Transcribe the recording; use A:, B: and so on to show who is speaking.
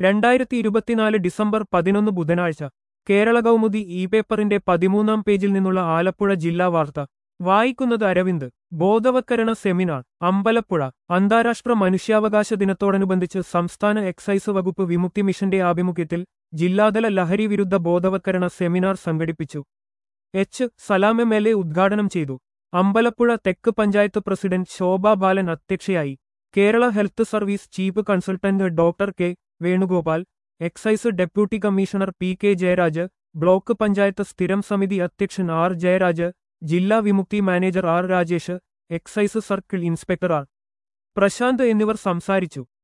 A: രണ്ടായിരത്തി ഇരുപത്തിനാല് ഡിസംബർ പതിനൊന്ന് ബുധനാഴ്ച കേരള കൗമുദി ഇ പേപ്പറിന്റെ പതിമൂന്നാം പേജിൽ നിന്നുള്ള ആലപ്പുഴ ജില്ലാ വാർത്ത വായിക്കുന്നത് അരവിന്ദ് ബോധവത്കരണ സെമിനാർ അമ്പലപ്പുഴ അന്താരാഷ്ട്ര മനുഷ്യാവകാശ ദിനത്തോടനുബന്ധിച്ച് സംസ്ഥാന എക്സൈസ് വകുപ്പ് വിമുക്തി മിഷന്റെ ആഭിമുഖ്യത്തിൽ ജില്ലാതല ലഹരി വിരുദ്ധ ബോധവത്കരണ സെമിനാർ സംഘടിപ്പിച്ചു H Salam M L A ഉദ്ഘാടനം ചെയ്തു അമ്പലപ്പുഴ തെക്ക് പഞ്ചായത്ത് പ്രസിഡന്റ് ശോഭ ബാലൻ അധ്യക്ഷയായി Kerala health service chief consultant doctor K Venugopal excise deputy commissioner P K Jayaraj block panchayat സ്ഥിരം സമിതി അധ്യക്ഷൻ ആർ ജയരാജ് ജില്ലാ Vimukthi manager R Rajesh excise circle inspector R Prashanth എന്നിവർ സംസാരിച്ചു